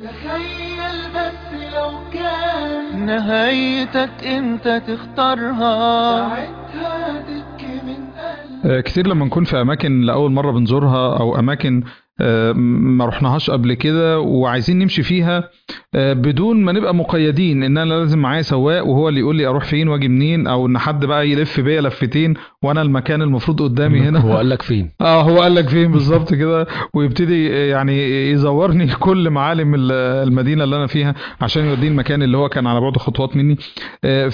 تخيل بس لو كان نهايتك انت تختارها ساعتها تبكي من قلبك آه، كتير لما نكون في اماكن لاول مره بنزورها او اماكن آه، ما رحناهاش قبل كده وعايزين نمشي فيها آه، بدون ما نبقى مقيدين ان انا لازم معايا سواق وهو اللي يقول لي اروح فين واجي منين او ان حد بقى يلف بيا لفتين وانا المكان المفروض قدامي هنا هو قال لك فين اه هو قال لك فين بالظبط كده ويبتدي يعني يزورني كل معالم ال- المدينه اللي انا فيها عشان يوديني المكان اللي هو كان على بعد خطوات مني آه،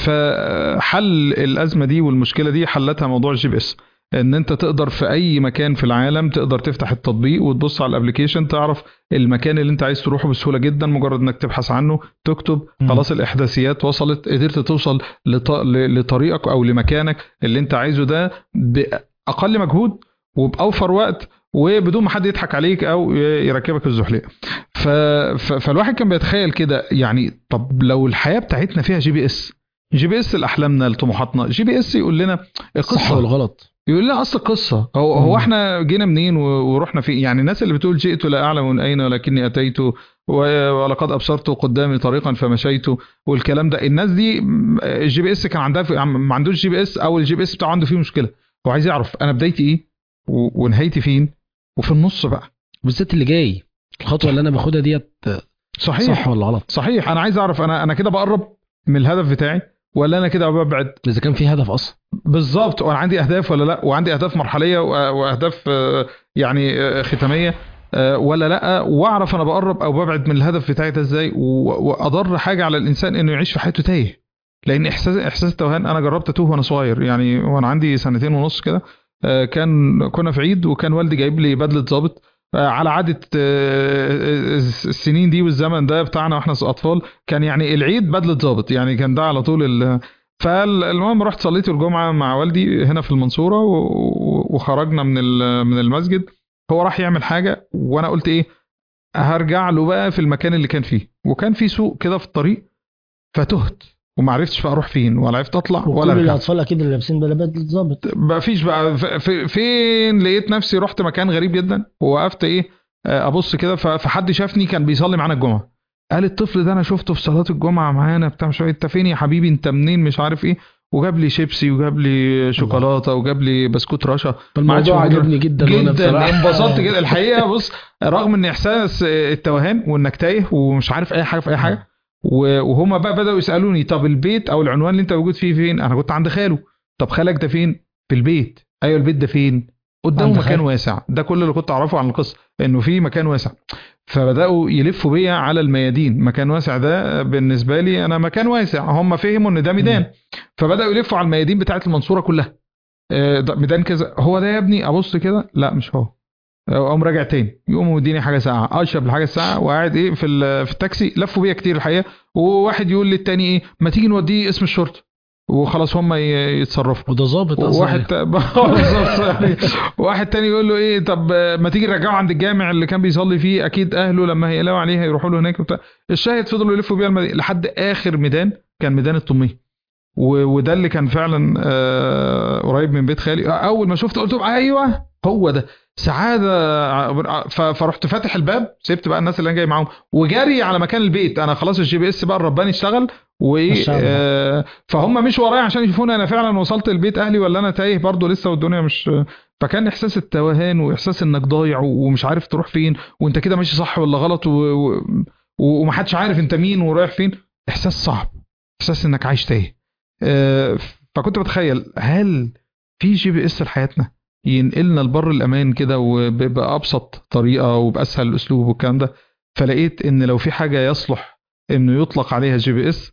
فحل الازمه دي والمشكله دي حلتها موضوع الجي بي اس ان انت تقدر في اي مكان في العالم تقدر تفتح التطبيق وتبص على الابلكيشن تعرف المكان اللي انت عايز تروحه بسهوله جدا مجرد انك تبحث عنه تكتب مم. خلاص الاحداثيات وصلت قدرت توصل لط- ل- لطريقك او لمكانك اللي انت عايزه ده باقل مجهود وباوفر وقت وبدون ما حد يضحك عليك او ي- يركبك الزحليقه ف... ف... فالواحد كان بيتخيل كده يعني طب لو الحياه بتاعتنا فيها جي بي اس جي بي اس لاحلامنا لطموحاتنا جي بي اس يقول لنا صح القصه ولا غلط يقول لنا اصل القصه هو هو مم. احنا جينا منين و- ورحنا فين يعني الناس اللي بتقول جئت لا اعلم من اين ولكني اتيت و- ولقد ابصرت قدامي طريقا فمشيت والكلام ده الناس دي م- الجي بي اس كان عندها في ما عندوش جي بي اس او الجي بي اس بتاعه عنده فيه مشكله هو عايز يعرف انا بدايتي ايه و- ونهايتي فين وفي النص بقى بالذات اللي جاي الخطوه اللي انا باخدها ديت صحيح صح ولا غلط صحيح انا عايز اعرف انا انا كده بقرب من الهدف بتاعي ولا انا كده ببعد اذا كان في هدف اصلا بالظبط وانا عندي اهداف ولا لا وعندي اهداف مرحليه و- واهداف آه، يعني آه، ختاميه آه، ولا لا واعرف انا بقرب او ببعد من الهدف بتاعي ده ازاي و- واضر حاجه على الانسان انه يعيش في حياته تايه لان احساس احساس التوهان انا جربت اتوه وانا صغير يعني وانا عندي سنتين ونص كده آه، كان كنا في عيد وكان والدي جايب لي بدله ضابط آه، على عاده آه، السنين دي والزمن ده بتاعنا واحنا اطفال كان يعني العيد بدله ضابط يعني كان ده على طول ال- فالمهم رحت صليت الجمعه مع والدي هنا في المنصوره و- و- وخرجنا من ال- من المسجد هو راح يعمل حاجه وانا قلت ايه هرجع له بقى في المكان اللي كان فيه وكان في سوق كده في الطريق فتهت وما عرفتش بقى اروح فين ولا عرفت اطلع ولا وكل ارجع الاطفال اكيد اللي لابسين بلابات ظابط ما فيش بقى ف- ف- فين لقيت نفسي رحت مكان غريب جدا ووقفت ايه آه، ابص كده ف- فحد شافني كان بيصلي معانا الجمعه قال الطفل ده انا شفته في صلاه الجمعه معانا بتاع مش عارف انت فين يا حبيبي انت منين مش عارف ايه وجاب لي شيبسي وجاب لي شوكولاته وجاب لي بسكوت رشا ما عادش الموضوع موجود. عجبني جدا وانا جدا بصراحه انبسطت جدا الحقيقه بص رغم ان احساس التوهان وانك تايه ومش عارف اي حاجه في اي حاجه و- وهما بقى بداوا يسالوني طب البيت او العنوان اللي انت موجود فيه فين انا كنت عند خاله طب خالك ده فين في البيت ايوه البيت ده فين قدامه عند مكان خالك. واسع ده كل اللي كنت اعرفه عن القصه انه في مكان واسع فبداوا يلفوا بيا على الميادين مكان واسع ده بالنسبه لي انا مكان واسع هم فهموا ان ده ميدان فبداوا يلفوا على الميادين بتاعه المنصوره كلها آه، ده ميدان كذا هو ده يا ابني ابص كده لا مش هو اقوم راجع تاني يقوموا مديني حاجه ساعه اشرب الحاجه الساعه وقاعد ايه في ال- في التاكسي لفوا بيا كتير الحقيقه وواحد يقول للتاني ايه ما تيجي نوديه اسم الشرطه وخلاص هم ي- يتصرفوا وده ظابط اصلا واحد تا- بالظبط يعني واحد تاني يقول له ايه طب ما تيجي نرجعه عند الجامع اللي كان بيصلي فيه اكيد اهله لما هيقلقوا عليه هيروحوا له هناك وبتاع الشاهد فضلوا يلفوا بيها المدينة لحد اخر ميدان كان ميدان الطميه و- وده اللي كان فعلا آه، قريب من بيت خالي اول ما شفته قلت لهم ايوه هو ده سعاده ع- ف- فرحت فاتح الباب سبت بقى الناس اللي انا جاي معاهم وجري على مكان البيت انا خلاص الجي بي اس بقى الرباني اشتغل ما وايه شاء الله. آه، فهم مش ورايا عشان يشوفوني انا فعلا وصلت البيت اهلي ولا انا تايه برضو لسه والدنيا مش فكان احساس التوهان واحساس انك ضايع ومش عارف تروح فين وانت كده ماشي صح ولا غلط و... و... ومحدش عارف انت مين ورايح فين احساس صعب احساس انك عايش تايه آه، فكنت بتخيل هل في جي بي اس لحياتنا ينقلنا لبر الامان كده وبابسط طريقه وباسهل اسلوب والكلام ده فلقيت ان لو في حاجه يصلح انه يطلق عليها جي بي اس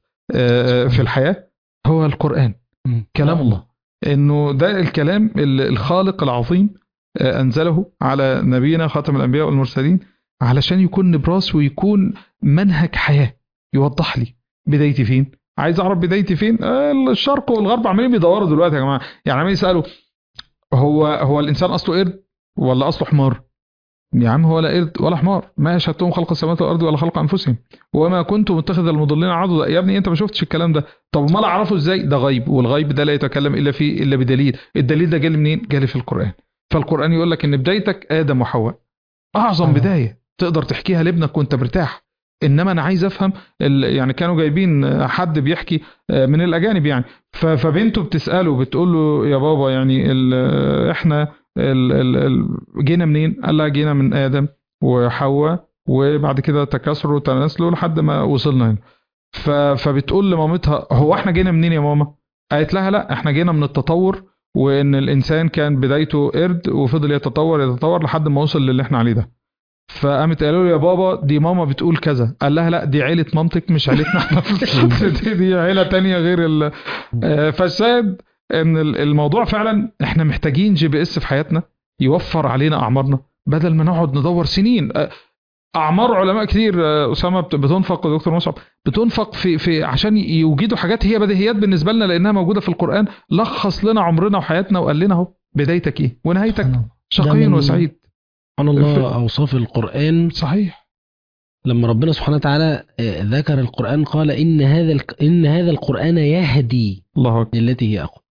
في الحياه هو القران مم. كلام الله انه ده الكلام اللي الخالق العظيم آه، انزله على نبينا خاتم الانبياء والمرسلين علشان يكون نبراس ويكون منهج حياه يوضح لي بدايتي فين عايز اعرف بدايتي فين آه، الشرق والغرب عمالين بيدوروا دلوقتي يا جماعه يعني عمالين يسالوا هو هو الانسان اصله قرد ولا اصله حمار يا عم هو لا قرد ولا حمار ما اشهدتهم خلق السماوات والارض ولا خلق انفسهم وما كنت متخذ المضلين عضدا يا ابني انت ما شفتش الكلام ده طب ما اعرفه ازاي ده غيب والغيب ده لا يتكلم الا فيه الا بدليل الدليل ده جالي منين جالي في القران فالقران يقول لك ان بدايتك ادم وحواء اعظم آه. بدايه تقدر تحكيها لابنك وانت مرتاح انما انا عايز افهم ال- يعني كانوا جايبين حد بيحكي من الاجانب يعني ف- فبنته بتساله بتقول له يا بابا يعني ال- احنا ال- ال- ال- جينا منين قال لها جينا من ادم وحواء وبعد كده تكاثروا وتناسلوا لحد ما وصلنا هنا ف- فبتقول لمامتها هو احنا جينا منين يا ماما قالت لها لا احنا جينا من التطور وان الانسان كان بدايته قرد وفضل يتطور يتطور لحد ما وصل للي احنا عليه ده فقامت قالوا له يا بابا دي ماما بتقول كذا قال لها لا دي عيلة مامتك مش عيلتنا احنا دي, دي عيلة تانية غير ال آه، فالشاهد ان ال- الموضوع فعلا احنا محتاجين جي بي اس في حياتنا يوفر علينا اعمارنا بدل ما نقعد ندور سنين آه، اعمار علماء كتير آه، اسامه بت- بتنفق ودكتور مصعب بتنفق في في عشان يوجدوا حاجات هي بديهيات بالنسبه لنا لانها موجوده في القران لخص لنا عمرنا وحياتنا وقال لنا اهو بدايتك ايه ونهايتك سبحان الله. شقي من- وسعيد سبحان الله اوصاف القران صحيح لما ربنا سبحانه وتعالى آه، ذكر القران قال ان هذا الك- ان هذا القران يهدي الله اكبر للتي هي اقوى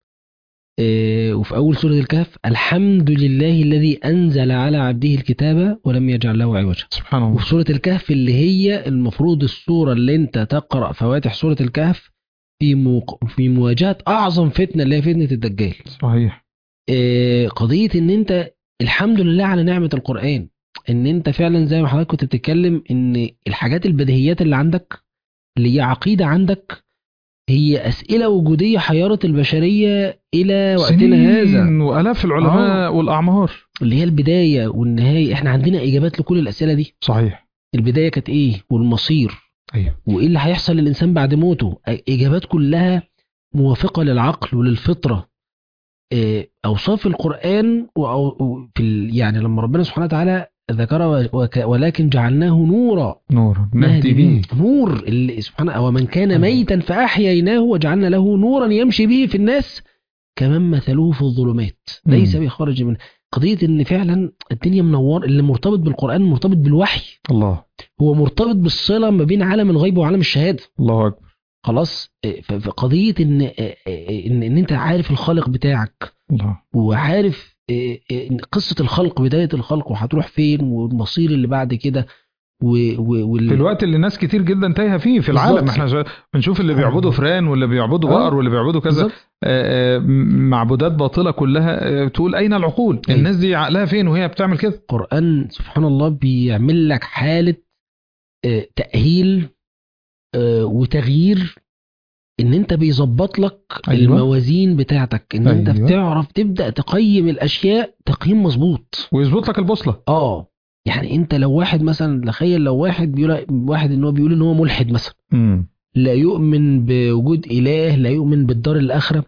آه، وفي اول سوره الكهف الحمد لله الذي انزل على عبده الكتاب ولم يجعل له عوجا سبحان الله وفي سوره الكهف اللي هي المفروض السوره اللي انت تقرا فواتح سوره الكهف في موق... في مواجهه اعظم فتنه اللي هي فتنه الدجال صحيح آه، قضيه ان انت الحمد لله على نعمه القران ان انت فعلا زي ما حضرتك كنت بتتكلم ان الحاجات البديهيات اللي عندك اللي هي عقيده عندك هي اسئله وجوديه حيرت البشريه الى وقتنا هذا سنين والاف العلماء آه. والاعمار اللي هي البدايه والنهايه احنا عندنا اجابات لكل الاسئله دي صحيح البدايه كانت ايه والمصير ايوه وايه اللي هيحصل للانسان بعد موته اجابات كلها موافقه للعقل وللفطره إيه، اوصاف القران وأو- وفي ال- يعني لما ربنا سبحانه وتعالى ذكر وك- ولكن جعلناه نورا نور نهدي به نور اللي سبحانه ومن كان أيوة. ميتا فاحييناه وجعلنا له نورا يمشي به في الناس كمن مثلوه في الظلمات مم. ليس بخارج من قضيه ان فعلا الدنيا منور اللي مرتبط بالقران مرتبط بالوحي الله هو مرتبط بالصله ما بين عالم الغيب وعالم الشهاده الله اكبر خلاص إيه، ف- فقضيه ان إيه، إيه، ان ان انت عارف الخالق بتاعك الله وعارف إيه، إيه، إن قصه الخلق بدايه الخلق وهتروح فين والمصير اللي بعد كده و- و- وال... في الوقت اللي ناس كتير جدا تايهه فيه في العالم بالظبط. احنا شا- بنشوف اللي بيعبدوا فران واللي بيعبدوا آه. بقر واللي بيعبدوا كذا بالظبط. آه، آه، معبودات باطله كلها آه، تقول اين العقول أيوة. الناس دي عقلها فين وهي بتعمل كده القرآن سبحان الله بيعمل لك حالة آه، تأهيل آه، وتغيير ان انت بيظبط لك أيوة. الموازين بتاعتك ان انت أيوة. بتعرف تبدأ تقيم الاشياء تقييم مظبوط ويظبط لك البوصله اه يعني انت لو واحد مثلا تخيل لو واحد بيقول واحد ان هو بيقول ان هو ملحد مثلا امم لا يؤمن بوجود اله لا يؤمن بالدار الاخره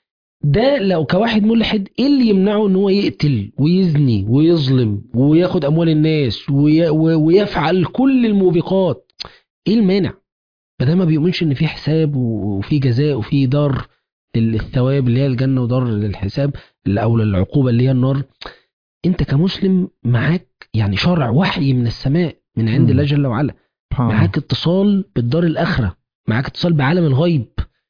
ده لو كواحد ملحد ايه اللي يمنعه ان هو يقتل ويزني ويظلم وياخد اموال الناس وي و- ويفعل كل الموبقات ايه المانع فده ما بيؤمنش ان في حساب و- وفي جزاء وفي دار للثواب اللي هي الجنه ودار للحساب اللي- او للعقوبه اللي هي النار انت كمسلم معاك يعني شرع وحي من السماء من عند مم. الله جل وعلا سبحان الله. معاك اتصال بالدار الاخره معاك اتصال بعالم الغيب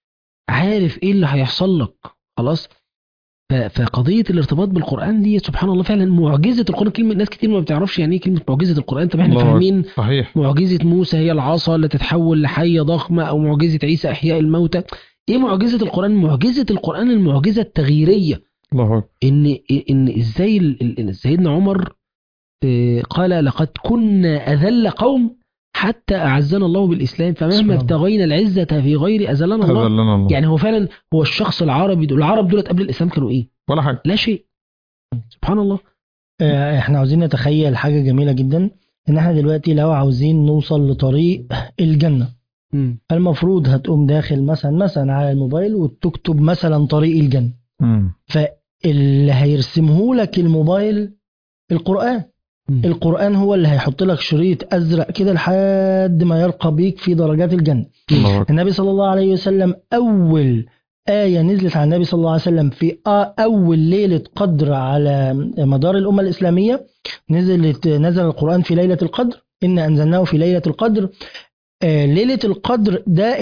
عارف ايه اللي هيحصل لك خلاص ف- فقضيه الارتباط بالقران دي سبحان الله فعلا معجزه القران كلمه ناس كتير ما بتعرفش يعني ايه كلمه معجزه القران طب احنا الله فاهمين صحيح معجزه موسى هي العصا اللي تتحول لحيه ضخمه او معجزه عيسى احياء الموتى ايه معجزه القران معجزه القران المعجزه التغييريه الله اكبر ان ان ازاي ال- ال- سيدنا عمر آه، قال لقد كنا اذل قوم حتى اعزنا الله بالاسلام سبحان فمهما الله. ابتغينا العزه في غير اذلنا الله اذلنا الله يعني هو فعلا هو الشخص العربي دول العرب دولت قبل الاسلام كانوا ايه؟ ولا حاجه لا شيء سبحان الله آه، احنا عاوزين نتخيل حاجة جميلة جدا ان احنا دلوقتي لو عاوزين نوصل لطريق الجنة مم. المفروض هتقوم داخل مثلا مثلا على الموبايل وتكتب مثلا طريق الجنة امم اللي هيرسمه لك الموبايل القرآن مم. القرآن هو اللي هيحط لك شريط أزرق كده لحد ما يرقى بيك في درجات الجنة الله اكبر النبي صلى الله عليه وسلم أول آية نزلت على النبي صلى الله عليه وسلم في آ- أول ليلة قدر على مدار الأمة الإسلامية نزلت نزل القرآن في ليلة القدر إن أنزلناه في ليلة القدر آه، ليلة القدر ده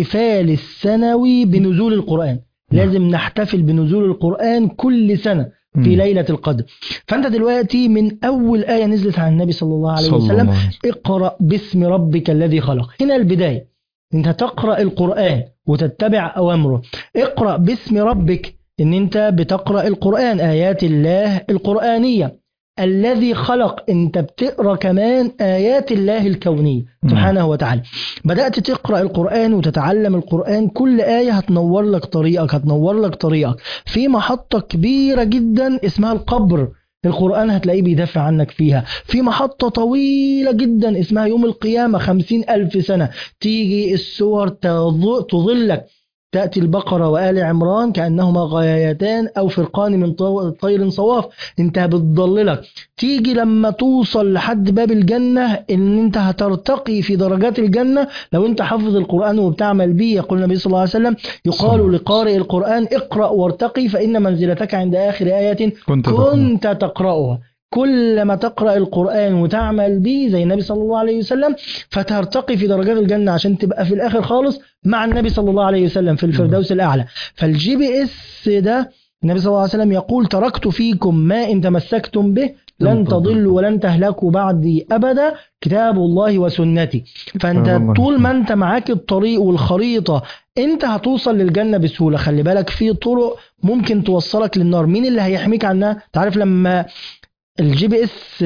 الاحتفال السنوي بنزول القرآن لازم نحتفل بنزول القرآن كل سنة في مم. ليلة القدر فأنت دلوقتي من أول آية نزلت عن النبي صلى الله عليه صلى الله وسلم عليه وسلم. اقرأ باسم ربك الذي خلق هنا البداية انت تقرأ القرآن وتتبع أوامره اقرأ باسم ربك ان انت بتقرأ القرآن آيات الله القرآنية الذي خلق انت بتقرأ كمان آيات الله الكونية مم. سبحانه وتعالى بدأت تقرأ القرآن وتتعلم القرآن كل آية هتنور لك طريقك هتنور لك طريقك في محطة كبيرة جدا اسمها القبر القرآن هتلاقيه بيدافع عنك فيها في محطة طويلة جدا اسمها يوم القيامة خمسين ألف سنة تيجي السور تظ- تظلك تأتي البقرة وآل عمران كأنهما غايتان أو فرقان من طو- طير صواف انت بتضللك تيجي لما توصل لحد باب الجنة ان انت هترتقي في درجات الجنة لو انت حافظ القرآن وبتعمل بيه يقول النبي صلى الله عليه وسلم صلى يقال الله لقارئ القرآن اقرأ وارتقي فإن منزلتك عند آخر آية كنت تقرأ. كنت تقرأها كل ما تقرأ القرآن وتعمل به زي النبي صلى الله عليه وسلم فترتقي في درجات الجنة عشان تبقى في الآخر خالص مع النبي صلى الله عليه وسلم في الفردوس الأعلى فالجي بي اس ده النبي صلى الله عليه وسلم يقول تركت فيكم ما إن تمسكتم به لن تضلوا ولن تهلكوا بعدي أبدا كتاب الله وسنتي سبحان فأنت الله. طول ما أنت معاك الطريق والخريطة أنت هتوصل للجنة بسهولة خلي بالك في طرق ممكن توصلك للنار مين اللي هيحميك عنها تعرف لما الجي بي اس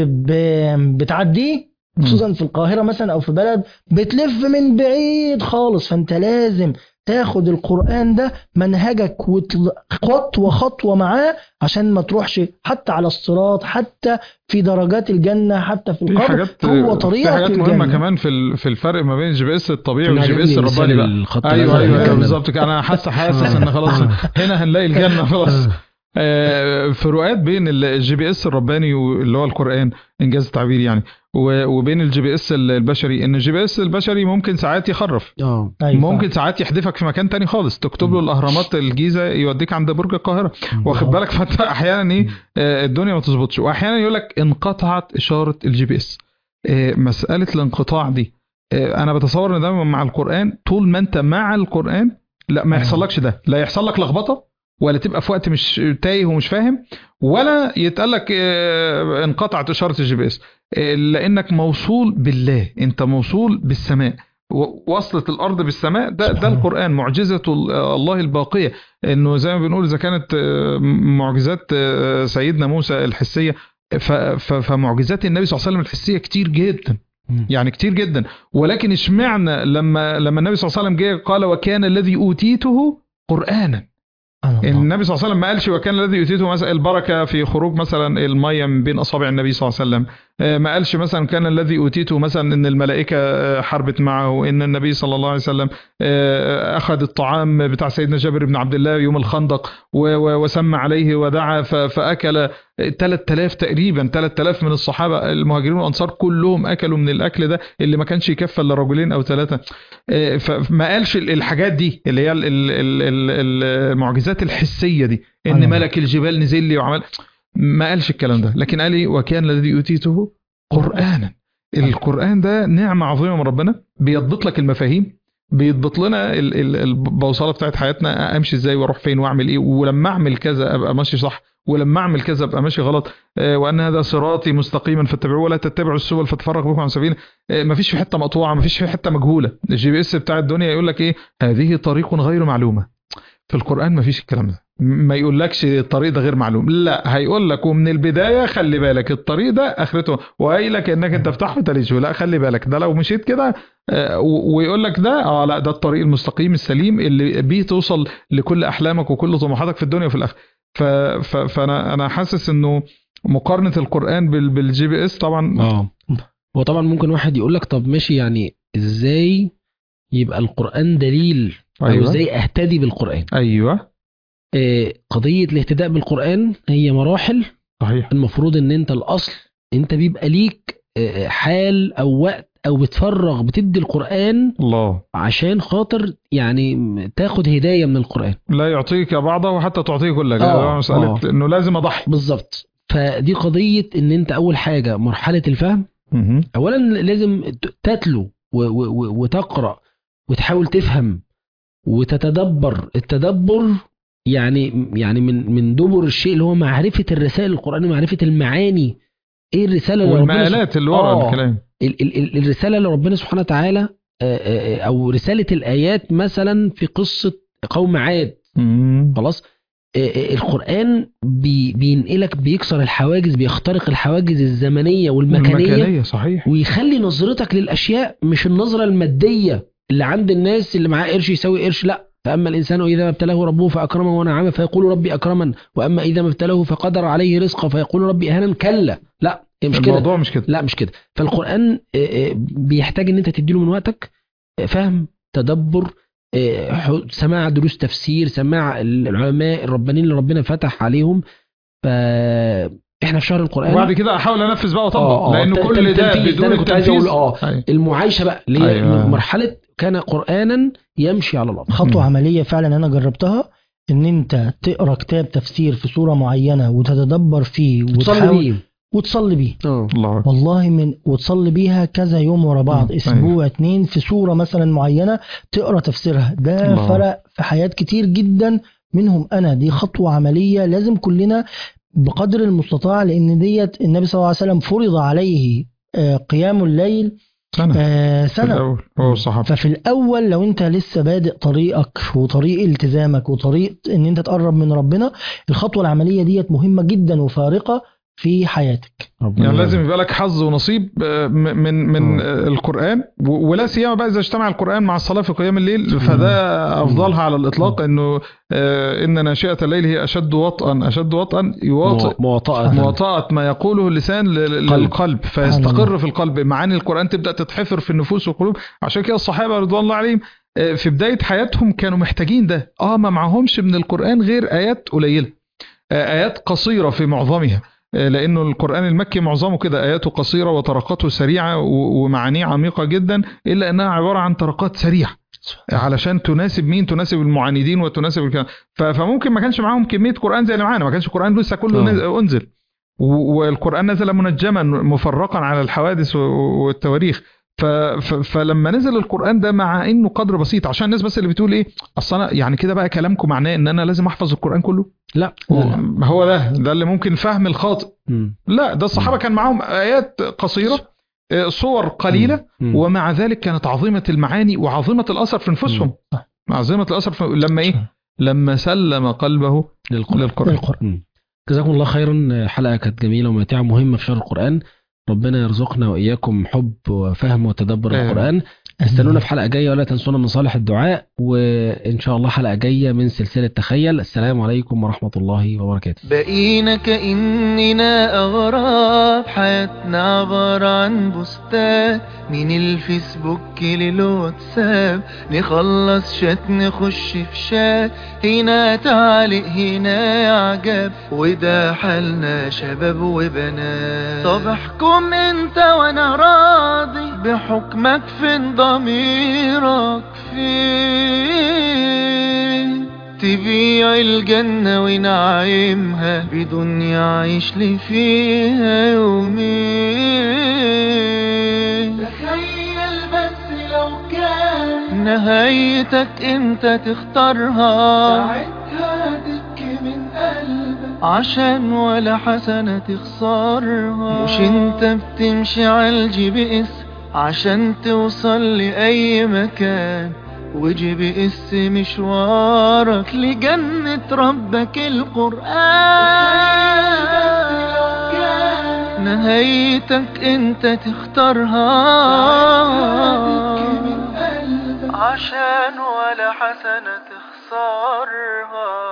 ب- بتعديه خصوصا في القاهرة مثلا أو في بلد بتلف من بعيد خالص فأنت لازم تاخد القرآن ده منهجك وتل- خطوة خطوة معاه عشان ما تروحش حتى على الصراط حتى في درجات الجنة حتى في في القبر حاجات هو في طريقك حاجات مهمه للجنة كمان في ال- في الفرق ما بين الجي بي اس الطبيعي كان والجي بي اس عاجبني مثال الرباني بقى الخط ايوه الأزرق ايوه, اللي أيوة كان- بالظبط كده. انا حاسس حاسس ان خلاص هنا هنلاقي الجنه خلاص آه، فروقات بين الجي بي اس الرباني واللي هو القران انجاز التعبير يعني و- وبين الجي بي اس البشري ان الجي بي اس البشري ممكن ساعات يخرف اه أيوة ممكن ساعات يحدفك في مكان تاني خالص تكتب له الاهرامات الجيزه يوديك عند برج القاهره واخد بالك فانت احيانا ايه آه، الدنيا ما تظبطش واحيانا يقول لك انقطعت اشاره الجي بي اس آه، مساله الانقطاع دي آه، انا بتصور ان ده مع القران طول ما انت مع القران لا ما يحصلكش ده لا يحصل لك لخبطه ولا تبقى في وقت مش تايه ومش فاهم ولا يتقال لك آه، انقطعت اشاره الجي بي اس آه، لانك موصول بالله انت موصول بالسماء و- وصلت الارض بالسماء ده ده سبحان القران معجزه ال- الله الباقيه انه زي ما بنقول اذا كانت آه، معجزات آه، سيدنا موسى الحسيه ف- ف- فمعجزات النبي صلى الله عليه وسلم الحسيه كتير جدا مم. يعني كتير جدا ولكن اشمعنى لما لما النبي صلى الله عليه وسلم جه قال وكان الذي اوتيته قرانا سبحان الله. النبي صلى الله عليه وسلم ما قالش وكان الذي يؤتيته مثلا البركه في خروج مثلا الميه من بين اصابع النبي صلى الله عليه وسلم آه، ما قالش مثلا كان الذي اوتيته مثلا ان الملائكه آه، حاربت معه ان النبي صلى الله عليه وسلم آه، اخذ الطعام بتاع سيدنا جابر بن عبد الله يوم الخندق و- و- وسمى عليه ودعا ف- فاكل 3000 تقريبا 3000 من الصحابه المهاجرين والانصار كلهم اكلوا من الاكل ده اللي ما كانش يكفى الا رجلين او ثلاثه آه، فما قالش ال- الحاجات دي اللي هي ال- ال- ال- ال- المعجزات الحسيه دي ان أيوة. ملك الجبال نزل لي وعمل ما قالش الكلام ده لكن قال لي وكان الذي اوتيته قرانا القران ده نعمه عظيمه من ربنا بيضبط لك المفاهيم بيضبط لنا ال- ال- البوصله بتاعت حياتنا امشي ازاي واروح فين واعمل ايه ولما اعمل كذا ابقى ماشي صح ولما اعمل كذا ابقى ماشي غلط آه، وان هذا صراطي مستقيما فاتبعوه ولا تتبعوا السبل فتفرق بكم عن سبيله آه، مفيش في حته مقطوعه مفيش في حته مجهوله الجي بي اس بتاع الدنيا يقول لك ايه هذه طريق غير معلومه في القران مفيش الكلام ده ما يقولكش الطريق ده غير معلوم لا هيقول لك ومن البدايه خلي بالك الطريق ده اخرته وقايل لك انك انت تفتحه تليشه لا خلي بالك ده لو مشيت كده آه، و- ويقول لك ده اه لا ده الطريق المستقيم السليم اللي بيه توصل لكل احلامك وكل طموحاتك في الدنيا وفي الاخره ف- ف- فانا انا حاسس انه مقارنه القران بال- بالجي بي اس طبعا اه هو طبعا ممكن واحد يقول لك طب ماشي يعني ازاي يبقى القرآن دليل او ايوه ازاي اهتدي بالقرآن ايوه آه، قضية الاهتداء بالقرآن هي مراحل صحيح المفروض ان انت الاصل انت بيبقى ليك آه، حال او وقت او بتفرغ بتدي القرآن الله عشان خاطر يعني تاخد هداية من القرآن لا يعطيك بعضه وحتى تعطيه كلك آه، آه مساله آه. انه لازم اضحي بالظبط فدي قضية ان انت اول حاجة مرحلة الفهم مهم. اولا لازم ت- تتلو و- و- و- وتقرا وتحاول تفهم وتتدبر التدبر يعني يعني من من دبر الشيء اللي هو معرفه الرسائل القرانيه معرفه المعاني ايه الرساله اللي ربنا والمقالات اللي ورا آه. الكلام ال- ال- ال- الرساله اللي ربنا سبحانه وتعالى آه، آه، او رساله الايات مثلا في قصه قوم عاد مم. خلاص آه، آه، القران بي بينقلك بيكسر الحواجز بيخترق الحواجز الزمنيه والمكانيه المكانية صحيح ويخلي نظرتك للاشياء مش النظره الماديه اللي عند الناس اللي معاه قرش يساوي قرش لا فاما الانسان اذا ما ابتلاه ربه فاكرمه ونعمه فيقول ربي اكرمن واما اذا ما ابتلاه فقدر عليه رزقه فيقول ربي اهانا كلا لا هي مش كده الموضوع مش كده لا مش كده فالقرآن آه، آه، بيحتاج ان انت تديله من وقتك آه، فهم تدبر آه، ح- سماع دروس تفسير سماع العلماء الربانيين اللي ربنا فتح عليهم فاحنا في شهر القرآن وبعد كده احاول انفذ بقى واطبق آه، آه، لانه ت- كل ده تنفيذ، ده بدون أنا كنت عايز التنفيذ أقول آه. أيوة. المعايشة بقى اللي هي أيوة. مرحلة كان قرآنا يمشي على الأرض خطوة مم. عملية فعلا أنا جربتها إن أنت تقرأ كتاب تفسير في سورة معينة وتتدبر فيه تصلي وتحاول بيه وتصلي بيه اه الله أكبر. والله من وتصلي بيها كذا يوم ورا بعض مم. اسبوع اتنين في سوره مثلا معينه تقرا تفسيرها ده الله. فرق في حياه كتير جدا منهم انا دي خطوه عمليه لازم كلنا بقدر المستطاع لان ديت النبي صلى الله عليه وسلم فرض عليه آه، قيام الليل سنة آه، في سنه الأول هو الصحابة ففي الاول لو انت لسه بادئ طريقك وطريق التزامك وطريق ان انت تقرب من ربنا الخطوه العمليه ديت مهمه جدا وفارقه في حياتك ربنا يعني يبارك. لازم يبقى لك حظ ونصيب آه، م- من من آه. آه، القرآن و- ولا سيما بقى اذا اجتمع القرآن مع الصلاة في قيام الليل فده افضلها على الاطلاق انه آه، ان ناشئة الليل هي اشد وطئا اشد وطئا يواطئ مو- مواطأة مواطأة ما يقوله اللسان لل- قلب. للقلب فيستقر في القلب معاني القرآن تبدأ تتحفر في النفوس والقلوب عشان كده الصحابة رضوان الله عليهم آه، في بداية حياتهم كانوا محتاجين ده اه ما معهمش من القرآن غير آيات قليلة آه، آيات قصيرة في معظمها آه، لأنه القرآن المكي معظمه كده آياته قصيرة وطرقاته سريعة و- ومعانيه عميقة جدا إلا أنها عبارة عن طرقات سريعة علشان تناسب مين تناسب المعاندين وتناسب الكلام ف- فممكن ما كانش معاهم كمية قرآن زي اللي معانا ما كانش القرآن لسه كله آه. نز- أنزل و- والقرآن نزل منجما مفرقا على الحوادث و- والتواريخ ف... ف... فلما نزل القرآن ده مع انه قدر بسيط عشان الناس بس اللي بتقول ايه اصل انا يعني كده بقى كلامكم معناه ان انا لازم احفظ القرآن كله لا و- هو ده ده اللي ممكن فهم الخاطئ مم. لا ده الصحابة كان معاهم آيات قصيرة آه، صور قليلة مم. ومع ذلك كانت عظيمة المعاني وعظيمة الأثر في نفوسهم صح. عظيمة الأثر في لما إيه لما سلم قلبه للقرآن للقرآن القرآن مم. جزاكم الله خيرا حلقة كانت جميلة وممتعة مهمة في شهر القرآن ربنا يرزقنا وإياكم حب وفهم وتدبر آمين. القرآن استنونا في حلقة جاية ولا تنسونا من صالح الدعاء وإن شاء الله حلقة جاية من سلسلة تخيل السلام عليكم ورحمة الله وبركاته بقينا كأننا أغراب حياتنا عبارة عن بوستات من الفيسبوك للواتساب نخلص شات نخش في شات هنا تعليق هنا إعجاب وده حالنا شباب وبنات طب احكم انت وانا راضي بحكمك فين ضميرك فين تبيع الجنة ونعيمها بدنيا عيش لي فيها يومين تخيل بس لو كان نهايتك انت تختارها ساعتها تبكي من قلبك عشان ولا حسنة تخسرها مش انت بتمشي على الجي بي اس عشان توصل لأي مكان وجي بي اس مشوارك لجنة ربك القرآن نهايتك انت تختارها عشان ولا حسنة تخسرها